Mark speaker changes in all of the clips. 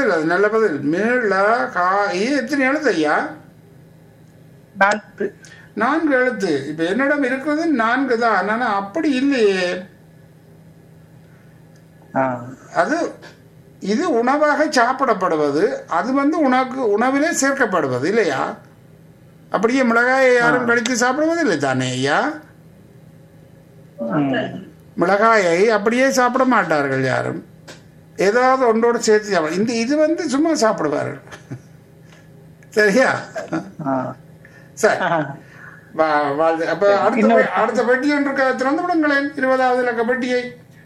Speaker 1: பதில் அது நல்ல பதில் மிளகாய் எத்தனை எழுத்து ஐயா
Speaker 2: நான்கு
Speaker 1: நான்கு எழுத்து இப்ப என்னிடம் இருக்கிறது நான்கு தான் ஆனா அப்படி இல்லையே
Speaker 2: ஆ.
Speaker 1: அது இது உணவாக சாப்பிடப்படுவது அது வந்து உனக்கு உணவிலே சேர்க்கப்படுவது இல்லையா அப்படியே மிளகாயை யாரும் கடித்து சாப்பிடுவது இல்லை தானே ஐயா
Speaker 2: ம்.
Speaker 1: மிளகாயை அப்படியே சாப்பிட மாட்டார்கள் யாரும் ஏதாவது ஒன்றோடு சேர்த்து சாப்பிட இந்த இது வந்து சும்மா சாப்பிடுவார்கள் சரியா
Speaker 2: ஆ.
Speaker 1: சரி வா- வாழ்த்து. அப்ப அடுத்த பெ- அடுத்த பெட்டி ஒன்று இருக்க திறந்து விடுங்களேன் இருபதாவது இலக்க பெட்டியை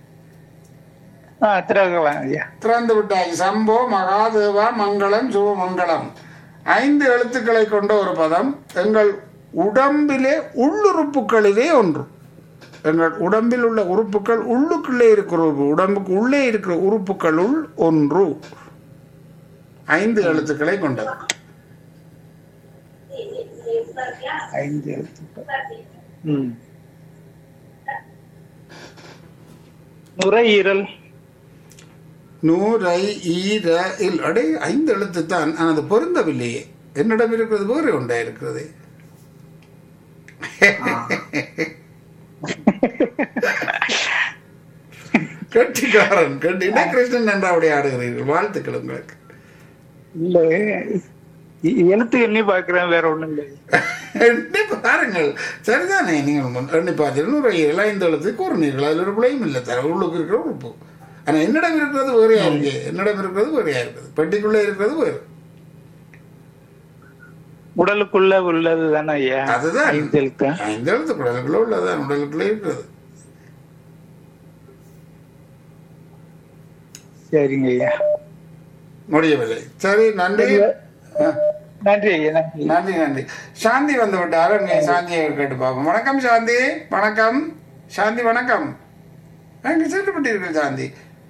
Speaker 2: ஆ திறக்கலாம் ஐயா
Speaker 1: திறந்து விட்டாய் சம்போ மகாதேவா மங்களம் சுபமங்கலம் ஐந்து எழுத்துக்களை கொண்ட ஒரு பதம் எங்கள் உடம்பிலே உள்ளுறுப்புகளிலே ஒன்று எங்கள் உடம்பில் உள்ள உறுப்புகள் உள்ளுக்குள்ளே இருக்கிற உறுப்பு உடம்புக்கு உள்ளே இருக்கிற உறுப்புகளுள் ஒன்று ஐந்து எழுத்துக்களை கொண்டது
Speaker 2: ஐந்து எழுத்துக்கள் ம் நுரையீரல்
Speaker 1: நூரை ஈர இல் அடே ஐந்து எழுத்து தான் ஆனால் அது பொருந்தவில்லையே என்னிடம் இருக்கிறது வேறு ஒன்றா இருக்கிறது கட்டிக்காரன் கட்டி என்ன கிருஷ்ணன் நன்றாவுடைய ஆடுகிறீர்கள் வாழ்த்துக்கள் உங்களுக்கு
Speaker 2: இல்ல எ- எழுத்து எண்ணி பாக்குறேன் வேற ஒண்ணும் இல்லை
Speaker 1: எண்ணி பாருங்கள் சரிதானே நீங்கள் முன் எண்ணி பார்த்தீர்கள் நூறு ஈரல் ஐந்து எழுத்து கூறினீர்கள் அதில் ஒரு பிழையும் இல்லை தர உள்ளுக்கு இருக்கிற உறுப்பு ஆனால் என்னிடம் இருக்கிறது வேறையா இருக்கு என்னிடம் இருக்கிறது வேறையா இருக்குது பெட்டிக்குள்ளே இருக்கிறது வேறு
Speaker 2: உடலுக்குள்ள உள்ளது தானே ஐயா
Speaker 1: அதுதான்
Speaker 2: ஐந்து எழுத்து
Speaker 1: ஐந்து எழுத்து உடலுக்குள்ள உள்ளதான் உடலுக்குள்ளே இருக்கிறது
Speaker 2: சரிங்க ஐயா
Speaker 1: முடியவில்லை சரி நன்றி ஆ,
Speaker 2: நன்றி ஐயா நன்றி
Speaker 1: நன்றி நன்றி சாந்தி வந்து விட்டார் அங்கே சாந்தியை கேட்டு பார்ப்போம் வணக்கம் சாந்தி வணக்கம் சாந்தி வணக்கம் அங்கே சென்று விட்டீர்கள் சாந்தி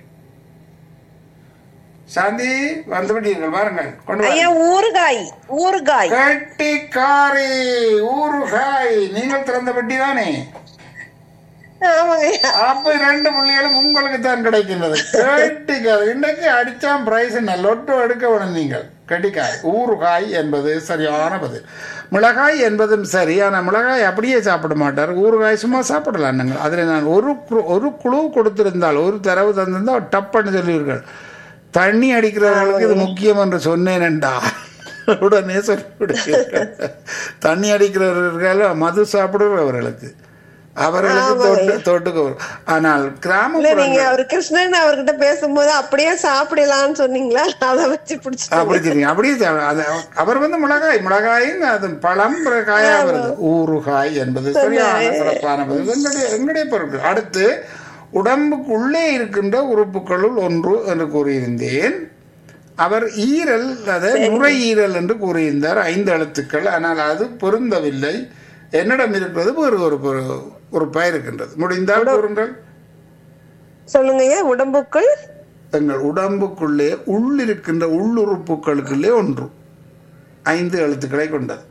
Speaker 1: சாந்தி வந்து விட்டீர்கள் பாருங்கள் கொண்டு
Speaker 3: ஐயா
Speaker 1: வாருங்கள்.
Speaker 3: ஊறுகாய் ஊறுகாய்
Speaker 1: கெட்டிக்காரி ஊறுகாய் நீங்கள் திறந்த பெட்டி தானே
Speaker 3: ஆமாங்க ஐயா
Speaker 1: அப்ப ரெண்டு புள்ளிகளும் உங்களுக்கு தான் கிடைக்கின்றது கெட்டிக்காய் இன்றைக்கு அடிச்சாம் பிரைஸ் என்ன லொட்டு எடுக்க வேணும் நீங்கள் கெட்டிக்காய் ஊறுகாய் என்பது சரியான பதில் மிளகாய் என்பதும் சரி ஆனால் மிளகாய் அப்படியே சாப்பிட மாட்டார் ஊறுகாய் சும்மா சாப்பிடலாம் நீங்கள் அதில் நான் ஒரு கு- ஒரு குழு கொடுத்திருந்தால் ஒரு தரவு தந்திருந்தால் டப்புன்னு சொல்லுவீர்கள் தண்ணி அடிக்கிறவர்களுக்கு இது முக்கியம் என்று சொன்னேனண்டா உடனே சொல்லிவிடுவீர்கள் தண்ணி அடிக்கிறவர்கள் மது சாப்பிடுறவர்களுக்கு அவர்களுக்கு தொட்டு தொட்டுக்க வரும். ஆனால்
Speaker 3: இல்ல நீங்க
Speaker 1: கிராமப்புறங்கள்
Speaker 3: அவர் கிருஷ்ணன் அவர்கிட்ட பேசும்போது அப்படியே சாப்பிடலாம்னு சொன்னீங்களா அதை வச்சு பிடிச்சி
Speaker 1: அப்படி தெரியும் அப்படியே சாப்பிட- அது அவர் வந்து மிளகாய் மிளகாயும் அது பழம் பிறகு காயா வருது ஊறுகாய் என்பது சரியான சிறப்பான பதில் எங்களுடைய எங்களுடைய பொருட்கள் அடுத்து உடம்புக்குள்ளே இருக்கின்ற உறுப்புகளுள் ஒன்று என்று கூறியிருந்தேன் அவர் ஈரல் அதை நுரையீரல் என்று கூறியிருந்தார் ஐந்து எழுத்துக்கள் ஆனால் அது பொருந்தவில்லை என்னிடம் இருக்கிறது ஒரு ஒரு ஒரு- ஒரு பெயர் இருக்கின்றது முடிந்தால் கூறுங்கள்
Speaker 3: சொல்லுங்க ஐயா உடம்புக்குள்
Speaker 1: எங்கள் உடம்புக்குள்ளே உள்ளிருக்கின்ற உள்ளுறுப்புகளுக்குள்ளே ஒன்று ஐந்து எழுத்துக்களை கொண்டது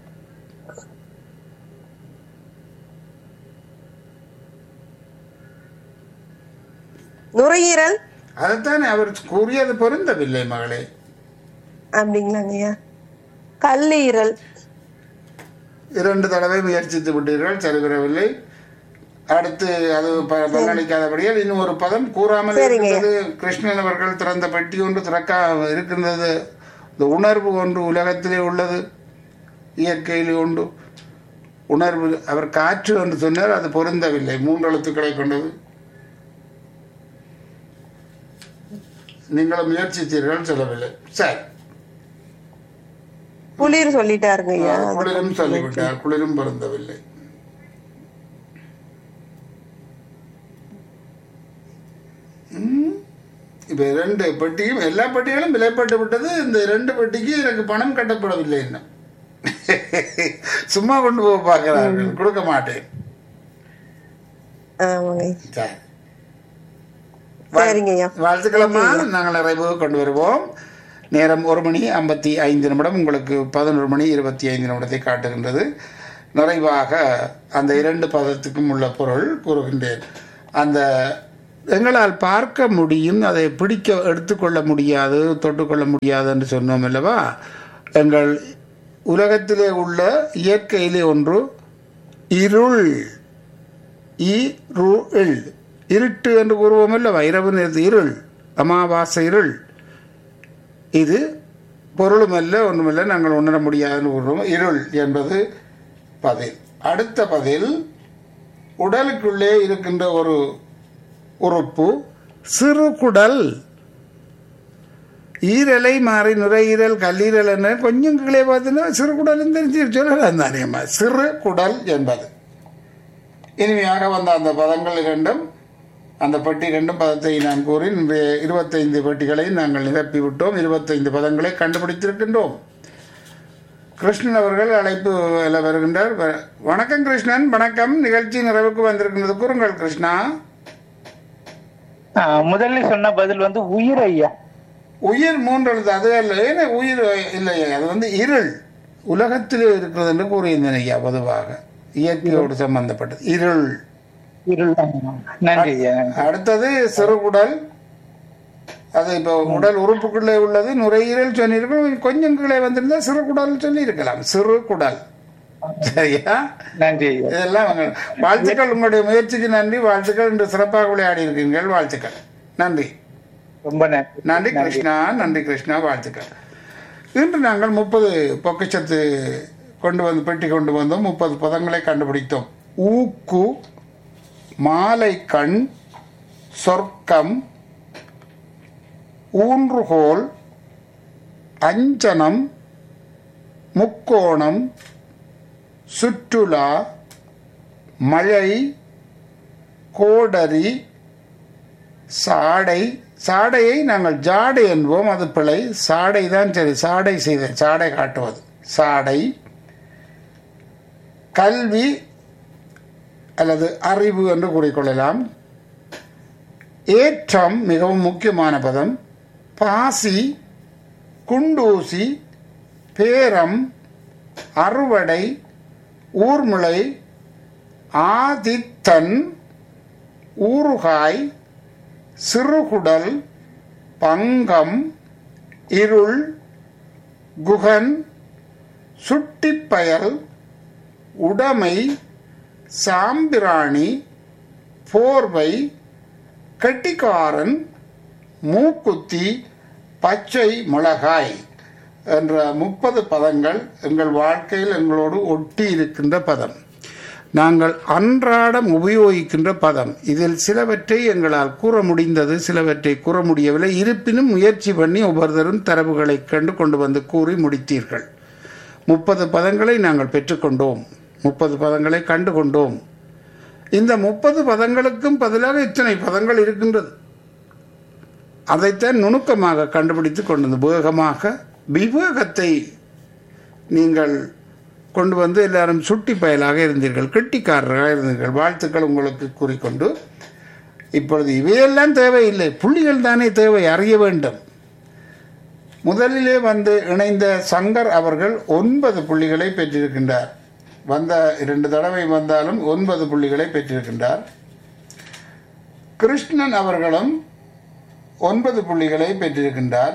Speaker 3: நுரையீரல்
Speaker 1: அதைத்தானே அவர் கூறியது பொருந்தவில்லை மகளே
Speaker 3: அப்படிங்களாங்க ஐயா கல்லீரல்
Speaker 1: இரண்டு தடவை முயற்சித்து விட்டீர்கள் சரி வரவில்லை அடுத்து அது ப- பலனளிக்காதபடியால் இன்னும் ஒரு பதம் கூறாமல்
Speaker 3: சரிங்க.
Speaker 1: இருக்கின்றது கிருஷ்ணன் அவர்கள் திறந்த பெட்டி ஒன்று திறக்க இருக்கின்றது இந்த உணர்வு ஒன்று உலகத்திலே உள்ளது இயற்கையிலே உண்டு உணர்வு அவர் காற்று என்று சொன்னார் அது பொருந்தவில்லை மூன்று எழுத்துக்களை கொண்டது நீங்களும் முயற்சித்தீர்கள் சொல்லவில்லை சரி
Speaker 3: குளிர் சொல்லிட்டாருங்க ஐயா
Speaker 1: குளிரும் சொல்லிவிட்டார் குளிரும் பொருந்தவில்லை ம். இப்ப ரெண்டு பெட்டியும் எல்லா பெட்டிகளும் விலைப்பட்டு விட்டது இந்த ரெண்டு பெட்டிக்கு எனக்கு பணம் கட்டப்படவில்லை இன்னும் சும்மா கொண்டு போக பார்க்கிறார்கள் கொடுக்க மாட்டேன்
Speaker 3: ஆமாங்க ஐயா.
Speaker 1: சரி
Speaker 3: சரிங்க ஐயா
Speaker 1: வாழ்த்துக்களம்மா நாங்கள் நிறைவு கொண்டு வருவோம் நேரம் ஒரு மணி ஐம்பத்தி ஐந்து நிமிடம் உங்களுக்கு பதினொரு மணி இருபத்தி ஐந்து நிமிடத்தை காட்டுகின்றது நிறைவாக அந்த இரண்டு பதத்துக்கும் உள்ள பொருள் கூறுகின்றேன் அந்த எங்களால் பார்க்க முடியும் அதை பிடிக்க எடுத்துக்கொள்ள முடியாது தொட்டுக்கொள்ள முடியாது என்று சொன்னோம் அல்லவா எங்கள் உலகத்திலே உள்ள இயற்கையிலே ஒன்று இருள் இருள் இருட்டு என்று கூறுவோம் அல்லவா இரவு நேரத்து இருள் அமாவாசை இருள் இது பொருளுமல்ல ஒன்றுமல்ல நாங்கள் உணர முடியாதுன்னு கூறுவோம் இருள் என்பது பதில் அடுத்த பதில் உடலுக்குள்ளே இருக்கின்ற ஒரு உறுப்பு சிறுகுடல் ஈரலை மாறி நுரையீரல் கல்லீரல் என்ன கொஞ்சம் கீழே பார்த்தீங்கன்னா சிறுகுடல் தெரிஞ்சு சொல்லலாம் தானேம்மா சிறு குடல் என்பது இனிமையாக வந்த அந்த பதங்கள் இரண்டும் அந்த பெட்டி இரண்டும் பதத்தை நான் கூறி இன்றைய இருபத்தைந்து பெட்டிகளை நாங்கள் நிரப்பி விட்டோம் இருபத்தைந்து பதங்களை கண்டுபிடித்திருக்கின்றோம் கிருஷ்ணன் அவர்கள் அழைப்பு வருகின்றார் வ- வணக்கம் கிருஷ்ணன் வணக்கம் நிகழ்ச்சி நிறைவுக்கு வந்திருக்கின்றது கூறுங்கள் கிருஷ்ணா
Speaker 2: ஆ, முதல்ல சொன்ன பதில் வந்து உயிர் ஐயா
Speaker 1: உயிர் மூன்று எழுத்து அது அல்ல ஏன்னா உயிர் இல்லை அது வந்து இருள் உலகத்திலே இருக்கிறது என்று கூறியிருந்தேன் ஐயா பொதுவாக இயற்கையோடு சம்பந்தப்பட்டது இருள்
Speaker 2: இருள் ஆ, நன்றி ஐயா நன்றி.
Speaker 1: அடுத்தது சிறுகுடல் அது இப்போ உடல் உறுப்புக்குள்ளே உள்ளது நுரையீரல் சொன்னீர்கள் கொஞ்சம் கீழே வந்திருந்தா சிறுகுடல் சொல்லி இருக்கலாம் சிறு குடல் சரியா
Speaker 2: நன்றி ஐயா
Speaker 1: இதெல்லாம் அவங்க- வாழ்த்துக்கள் உங்களுடைய முயற்சிக்கு நன்றி வாழ்த்துக்கள் இன்று சிறப்பாக விளையாடி இருக்கீர்கள் வாழ்த்துக்கள் நன்றி
Speaker 2: ரொம்ப நன்றி
Speaker 1: நன்றி கிருஷ்ணா நன்றி கிருஷ்ணா வாழ்த்துக்கள் இன்று நாங்கள் முப்பது பொக்கிஷத்து கொண்டு வந்து பெட்டி கொண்டு வந்தோம் முப்பது பதங்களை கண்டுபிடித்தோம் ஊக்கு மாலை கண் சொர்க்கம் ஊன்றுகோல் அஞ்சனம் முக்கோணம் சுற்றுலா மழை கோடரி சாடை சாடையை நாங்கள் ஜாடை என்போம் அது பிழை சாடை தான் சரி சாடை செய்த சாடை காட்டுவது சாடை கல்வி அல்லது அறிவு என்று கூறிக்கொள்ளலாம் ஏற்றம் மிகவும் முக்கியமான பதம் பாசி குண்டூசி பேரம் அறுவடை ஊர்முளை ஆதித்தன் ஊறுகாய் சிறுகுடல் பங்கம் இருள் குகன் சுட்டிப்பயல் உடைமை சாம்பிராணி போர்வை கெட்டிக்காரன் மூக்குத்தி பச்சை மிளகாய் என்ற முப்பது பதங்கள் எங்கள் வாழ்க்கையில் எங்களோடு ஒட்டி இருக்கின்ற பதம் நாங்கள் அன்றாடம் உபயோகிக்கின்ற பதம் இதில் சிலவற்றை எங்களால் கூற முடிந்தது சிலவற்றை கூற முடியவில்லை இருப்பினும் முயற்சி பண்ணி ஒவ்வொருத்தரும் தரவுகளை கண்டு கொண்டு வந்து கூறி முடித்தீர்கள் முப்பது பதங்களை நாங்கள் பெற்றுக்கொண்டோம் முப்பது பதங்களை கண்டு கொண்டோம் இந்த முப்பது பதங்களுக்கும் பதிலாக இத்தனை பதங்கள் இருக்கின்றது அதைத்தான் நுணுக்கமாக கண்டுபிடித்து கொண்டது வேகமாக விவேகத்தை நீங்கள் கொண்டு வந்து எல்லாரும் சுட்டி பயலாக இருந்தீர்கள் கெட்டிக்காரராக இருந்தீர்கள் வாழ்த்துக்கள் உங்களுக்கு கூறிக்கொண்டு இப்பொழுது இவையெல்லாம் தேவையில்லை புள்ளிகள் தானே தேவை அறிய வேண்டும் முதலிலே வந்து இணைந்த சங்கர் அவர்கள் ஒன்பது புள்ளிகளை பெற்றிருக்கின்றார் வந்த இரண்டு தடவை வந்தாலும் ஒன்பது புள்ளிகளை பெற்றிருக்கின்றார் கிருஷ்ணன் அவர்களும் ஒன்பது புள்ளிகளை பெற்றிருக்கின்றார்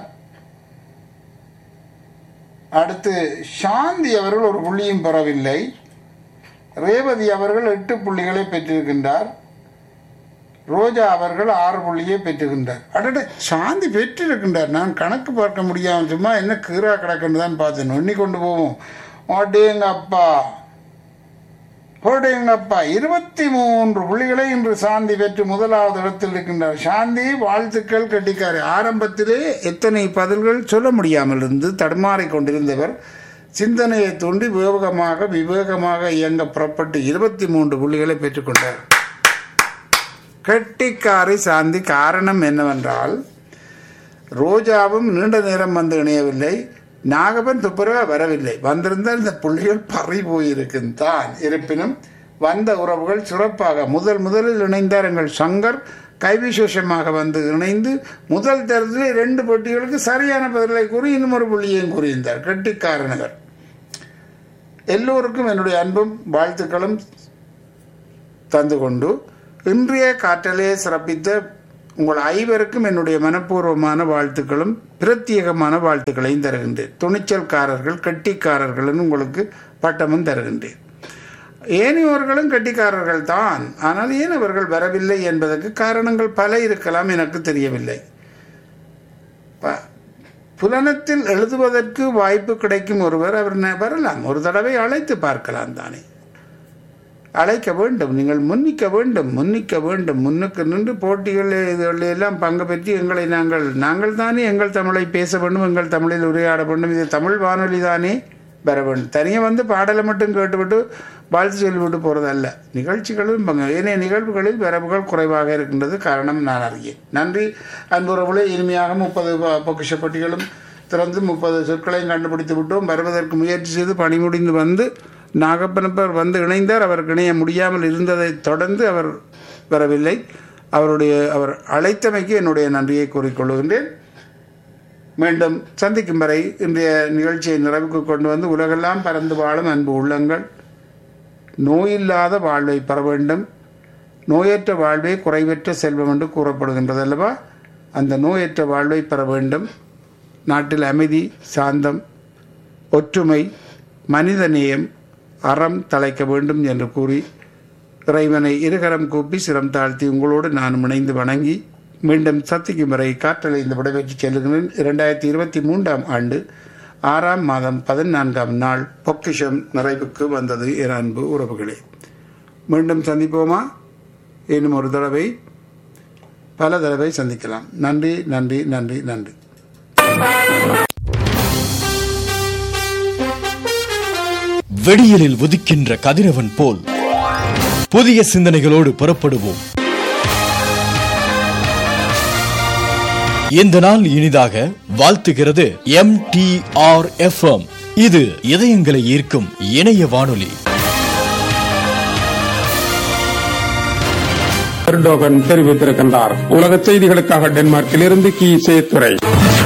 Speaker 1: அடுத்து சாந்தி அவர்கள் ஒரு புள்ளியும் பெறவில்லை ரேவதி அவர்கள் எட்டு புள்ளிகளை பெற்றிருக்கின்றார் ரோஜா அவர்கள் ஆறு புள்ளியை பெற்றுகின்றார் அடட சாந்தி பெற்றிருக்கின்றார் நான் கணக்கு பார்க்க முடியாமல் சும்மா என்ன கீரா கிடக்குன்னு தான் பார்த்தேன் எண்ணி கொண்டு போவோம் ஓட்டேங்க அப்பா போடேங்கப்பா இருபத்தி மூன்று புள்ளிகளை இன்று சாந்தி பெற்று முதலாவது இடத்தில் இருக்கின்றார் சாந்தி வாழ்த்துக்கள் கட்டிக்காரு ஆரம்பத்திலே எத்தனை பதில்கள் சொல்ல முடியாமல் இருந்து தடுமாறிக் கொண்டிருந்தவர் சிந்தனையை தூண்டி விவேகமாக விவேகமாக இயங்க புறப்பட்டு இருபத்தி மூன்று புள்ளிகளை பெற்றுக்கொண்டார் கெட்டிக்காரி சாந்தி காரணம் என்னவென்றால் ரோஜாவும் நீண்ட நேரம் வந்து இணையவில்லை நாகப்பன் துப்புரவா வரவில்லை வந்திருந்தால் இந்த புள்ளிகள் பறி போயிருக்குந்தான் இருப்பினும் வந்த உறவுகள் சிறப்பாக முதல் முதலில் இணைந்தார் எங்கள் சங்கர் கைவிசேஷமாக வந்து இணைந்து முதல் தரத்தில் ரெண்டு போட்டிகளுக்கு சரியான பதிலை கூறி இன்னும் ஒரு புள்ளியையும் கூறியிருந்தார் கெட்டிக்காரனவர் எல்லோருக்கும் என்னுடைய அன்பும் வாழ்த்துக்களும் தந்து கொண்டு இன்றைய காற்றலே சிறப்பித்த உங்கள் ஐவருக்கும் என்னுடைய மனப்பூர்வமான வாழ்த்துக்களும் பிரத்யேகமான வாழ்த்துக்களையும் தருகின்றேன் துணிச்சல்காரர்கள் கெட்டிக்காரர்கள் உங்களுக்கு பட்டமும் தருகின்றேன் ஏனையோர்களும் கெட்டிக்காரர்கள் தான் ஆனால் ஏன் அவர்கள் வரவில்லை என்பதற்கு காரணங்கள் பல இருக்கலாம் எனக்கு தெரியவில்லை ப- புலனத்தில் எழுதுவதற்கு வாய்ப்பு கிடைக்கும் ஒருவர் அவர் ந- வரலாம் ஒரு தடவை அழைத்து பார்க்கலாம் தானே அழைக்க வேண்டும் நீங்கள் முன்னிக்க வேண்டும் முன்னிக்க வேண்டும் முன்னுக்கு நின்று போட்டிகளில் இதுகளில் எல்லாம் பங்கு பெற்று எங்களை நாங்கள் நாங்கள் தானே எங்கள் தமிழை பேச வேண்டும் எங்கள் தமிழில் உரையாட வேண்டும் இது தமிழ் வானொலி தானே வர வேண்டும் தனியாக வந்து பாடலை மட்டும் கேட்டுவிட்டு வாழ்த்து சொல்லிவிட்டு போகிறதல்ல நிகழ்ச்சிகளும் பங்கு ஏனைய நிகழ்வுகளில் வரவுகள் குறைவாக இருக்கின்றது காரணம் நான் அறியேன் நன்றி அன்புறவுகளே இனிமையாக முப்பது பொக்கிஷப்பட்டிகளும் திறந்து முப்பது சொற்களையும் கண்டுபிடித்து விட்டோம் வருவதற்கு முயற்சி செய்து பணி முடிந்து வந்து நாகப்பனப்பர் வந்து இணைந்தார் அவருக்கு இணைய முடியாமல் இருந்ததை தொடர்ந்து அவர் வரவில்லை அவருடைய அவர் அழைத்தமைக்கு என்னுடைய நன்றியை கூறிக்கொள்கின்றேன் மீண்டும் சந்திக்கும் வரை இன்றைய நிகழ்ச்சியை நிறைவுக்கு கொண்டு வந்து உலகெல்லாம் பறந்து வாழும் அன்பு உள்ளங்கள் நோயில்லாத வாழ்வை பெற வேண்டும் நோயற்ற வாழ்வே குறைவற்ற செல்வம் என்று கூறப்படுகின்றது அல்லவா அந்த நோயற்ற வாழ்வை பெற வேண்டும் நாட்டில் அமைதி சாந்தம் ஒற்றுமை மனிதநேயம் அறம் தலைக்க வேண்டும் என்று கூறி இறைவனை இருகரம் கூப்பி சிரம் தாழ்த்தி உங்களோடு நான் இணைந்து வணங்கி மீண்டும் சத்திக்கும் வரை காற்றலை இந்த விடைபெற்று செல்லுகிறேன் இரண்டாயிரத்தி இருபத்தி மூன்றாம் ஆண்டு ஆறாம் மாதம் பதினான்காம் நாள் பொக்கிஷம் நிறைவுக்கு வந்தது என் அன்பு உறவுகளே மீண்டும் சந்திப்போமா இன்னும் ஒரு தடவை பல தடவை சந்திக்கலாம் நன்றி நன்றி நன்றி நன்றி
Speaker 4: வெடியலில் உதிக்கின்ற கதிரவன் போல் புதிய சிந்தனைகளோடு புறப்படுவோம் இந்த நாள் இனிதாக வாழ்த்துகிறது எம் டி ஆர் எஃப் இது இதயங்களை ஈர்க்கும் இணைய வானொலி
Speaker 5: எர்டோகன் தெரிவித்திருக்கின்றார் உலக செய்திகளுக்காக டென்மார்க்கிலிருந்து கி சேத்துறை